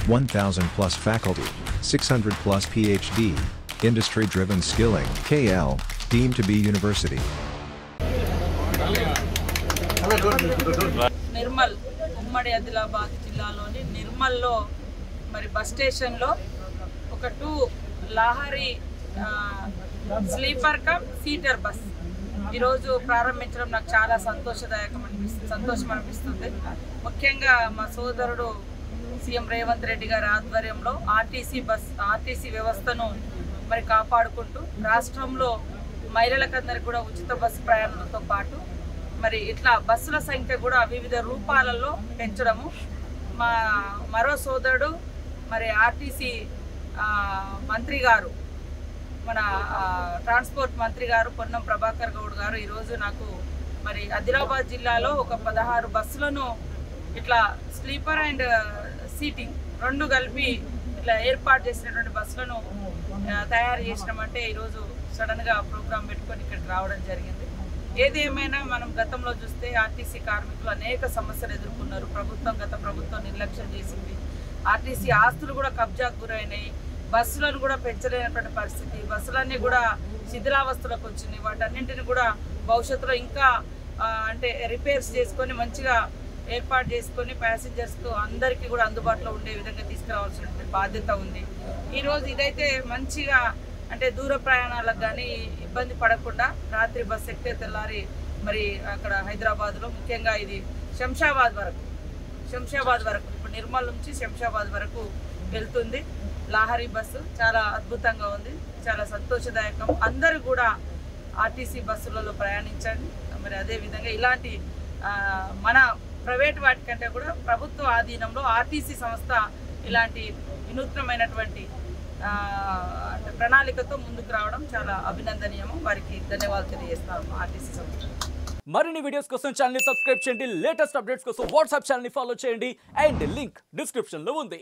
1000 plus faculty, 600 plus PhD, industry driven skilling, KL, deemed to be university. Nirmal ఉమ్మడి ఆదిలాబాద్ జిల్లాలోని నిర్మల్లో మరి bus స్టేషన్లో ఒక టూ లాహరి ఆ, స్లీపర్ కమ్ సీటర్ బస్ ఈరోజు ప్రారంభించడం నాకు చాలా సంతోషదాయకం అనిపిస్తుంది సంతోషం అనిపిస్తుంది ముఖ్యంగా మా సోదరుడు సీఎం రేవంత్ రెడ్డి గారి ఆధ్వర్యంలో ఆర్టీసీ బస్ ఆర్టీసీ వ్యవస్థను మరి కాపాడుకుంటూ రాష్ట్రంలో మహిళలకందరికీ కూడా ఉచిత బస్సు ప్రయాణంతో పాటు మరి ఇట్లా బస్సుల సంఖ్య కూడా వివిధ రూపాలలో పెంచడము మా మరో సోదరుడు మరి ఆర్టీసీ ఆ, మంత్రి గారు మన ఆ, ట్రాన్స్పోర్ట్ మంత్రి గారు పొన్నం ప్రభాకర్ గౌడ్ గారు ఈరోజు నాకు మరి ఆదిలాబాద్ జిల్లాలో ఒక పదహారు బస్సులను ఇట్లా స్లీపర్ అండ్ సీటింగ్ రెండు కలిపి ఇట్లా ఏర్పాటు చేసినటువంటి బస్సులను ఆ, తయారు చేసినామంటే ఈరోజు సడన్గా ప్రోగ్రామ్ పెట్టుకొని ఇక్కడికి రావడం జరిగింది ఏది ఏమైనా మనం గతంలో చూస్తే ఆర్టీసీ కార్మికులు అనేక సమస్యలు ఎదుర్కొన్నారు ప్రభుత్వం గత ప్రభుత్వం నిర్లక్ష్యం చేసింది ఆర్టీసీ ఆస్తులు కూడా కబ్జాకు గురైనాయి బస్సులను కూడా పెంచలేనటువంటి పరిస్థితి బస్సులన్నీ కూడా శిథిలావస్థలకు వచ్చినాయి వాటన్నింటిని కూడా భవిష్యత్తులో ఇంకా ఆ, అంటే రిపేర్స్ చేసుకొని మంచిగా ఏర్పాటు చేసుకొని ప్యాసింజర్స్కు అందరికీ కూడా అందుబాటులో ఉండే విధంగా తీసుకురావాల్సినటువంటి బాధ్యత ఉంది ఈరోజు ఇదైతే మంచిగా అంటే దూర ప్రయాణాలకు కానీ ఇబ్బంది పడకుండా రాత్రి బస్ ఎక్కితే తెల్లారి మరి అక్కడ హైదరాబాద్లో ముఖ్యంగా ఇది శంషాబాద్ వరకు శంషాబాద్ వరకు ఇప్పుడు నిర్మల్ నుంచి శంషాబాద్ వరకు వెళ్తుంది లాహరి బస్సు చాలా అద్భుతంగా ఉంది చాలా సంతోషదాయకం అందరూ కూడా ఆర్టీసీ బస్సులలో ప్రయాణించండి మరి అదేవిధంగా ఇలాంటి ఆ, మన ప్రైవేట్ వాటికంటే కూడా ప్రభుత్వ ఆధీనంలో ఆర్టీసీ సంస్థ ఇలాంటి వినూత్నమైనటువంటి ఆ, అంటే ప్రణాళికతో ముందుకు రావడం చాలా అభినందనీయము వారికి ధన్యవాదాలు తెలియజేస్తాము ఆర్టీసీ సంస్థ మరిన్ని వీడియోస్ కోసం ఛానల్ సబ్స్క్రైబ్ చేయండి లేటెస్ట్ అప్డేట్స్ కోసం వాట్సాప్ ఛానల్ ఫాలో చేయండి అండ్ లింక్ డిస్క్రిప్షన్ లో ఉంది